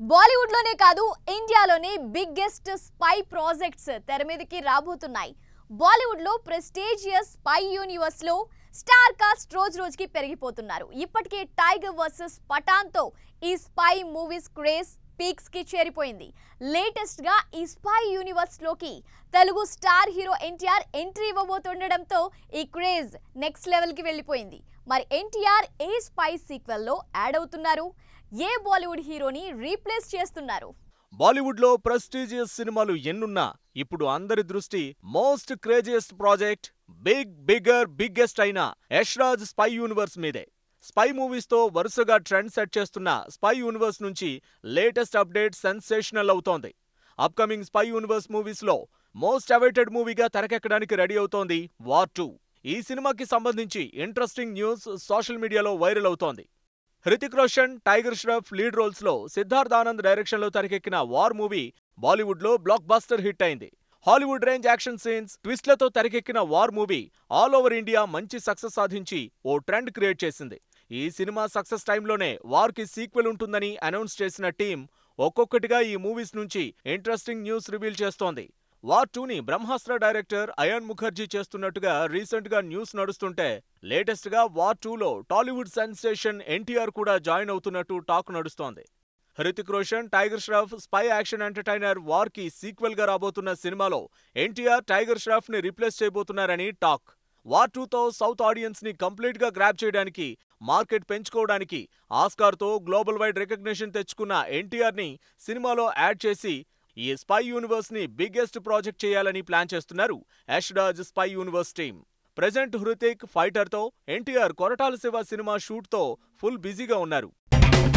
బాలీవుడ్ లోనే కాదు ఇండియాలోనే బిగ్గెస్ట్ స్పై ప్రాజెక్ట్స్ తెర మీదకి రాబోతున్నాయి బాలీవుడ్ లో ప్రెస్టీజియస్ స్పై యూనివర్స్ లో స్టార్ కాస్ట్ రోజు రోజుకి పెరిగిపోతున్నారు ఇప్పటికే టైగర్ వర్సెస్ పఠాన్ తో ఈ స్పై మూవీస్ క్రేజ్ పీక్స్ కి చేరిపోయింది లేటెస్ట్ గా ఈ స్పై యూనివర్స్ లోకి Telugu star hero NTR entry ఇవ్వబోతుండడంతో ఈ క్రేజ్ నెక్స్ట్ లెవెల్ కి వెళ్ళిపోయింది మరి ఎన్టీఆర్ ఏ స్పై సీక్వెల్ లో యాడ్ అవుతున్నారు ఏ బాలీవుడ్ హీరోని రీప్లేస్ చేస్తున్నారు బాలీవుడ్ లో ప్రెస్టీజియస్ సినిమాలు ఎన్నున్నా ఇప్పుడు అందరి దృష్టి most craziest project big bigger biggest అయిన యష్రాజ్ స్పై యూనివర్స్ మీదే స్పై మూవీస్ తో వరుసగా ట్రెండ్ సెట్ చేస్తున్న స్పై యూనివర్స్ నుంచి లేటెస్ట్ అప్డేట్ సెన్సేషనల్ అవుతోంది అప్కమింగ్ స్పై యూనివర్స్ మూవీస్ లో మోస్ట్ అవైటెడ్ మూవీగా తెరకెక్కడానికి రెడీ అవుతోంది వార్ టూ ఈ సినిమాకి సంబంధించి interesting news social media viral అవుతోంది హృతిక్ రోషన్ టైగర్ ష్రాఫ్ లీడ్ రోల్స్ లో సిద్ధార్థ్ ఆనంద్ డైరెక్షన్ లో తెరకెక్కిన వార్ మూవీ బాలీవుడ్ లో బ్లాక్ బాస్టర్ హిట్ అయింది హాలీవుడ్ రేంజ్ యాక్షన్ సీన్స్ ట్విస్ట్లతో తెరకెక్కిన war movie all over India మంచి సక్సెస్ సాధించి ఓ ట్రెండ్ క్రియేట్ చేసింది ఈ సినిమా సక్సెస్ టైంలోనే వార్ కి సీక్వెల్ ఉంటుందని అనౌన్స్ చేసిన టీం ఒక్కొక్కటిగా ఈ మూవీస్ నుంచి ఇంట్రెస్టింగ్ న్యూస్ రివీల్ చేస్తోంది వార్ టూని బ్రహ్మాస్త్ర డైరెక్టర్ అయాన్ ముఖర్జీ చేస్తున్నట్టుగా రీసెంట్ గా న్యూస్ నడుస్తుంటే లేటెస్ట్ గా వార్ టూలో టాలీవుడ్ సెన్సేషన్ ఎన్టీఆర్ కూడా జాయిన్ అవుతున్నట్టు టాక్ నడుస్తోంది Hrithik Roshan Tiger Shroff spy action entertainer war కి సీక్వెల్ గా రాబోతున్న సినిమాలో ఎన్టీఆర్ టైగర్ ష్రాఫ్ ని రీప్లేస్ చేయబోతున్నారని టాక్ వార్ టూతో సౌత్ ఆడియన్స్ ని కంప్లీట్ గా గ్రాప్ చేయడానికి మార్కెట్ పెంచుకోవడానికి ఆస్కార్ తో గ్లోబల్ వైడ్ రికగ్నిషన్ తెచ్చుకున్న ఎన్టీఆర్ ని సినిమాలో యాడ్ చేసి ఈ స్పై యూనివర్స్ ని బిగ్గెస్ట్ ప్రాజెక్ట్ చేయాలని ప్లాన్ చేస్తున్నారు Yashraj spy universe team present Hrithik fighter తో ఎన్టీఆర్ కొరటాల శివ సినిమా షూట్ తో ఫుల్ బిజీగా ఉన్నారు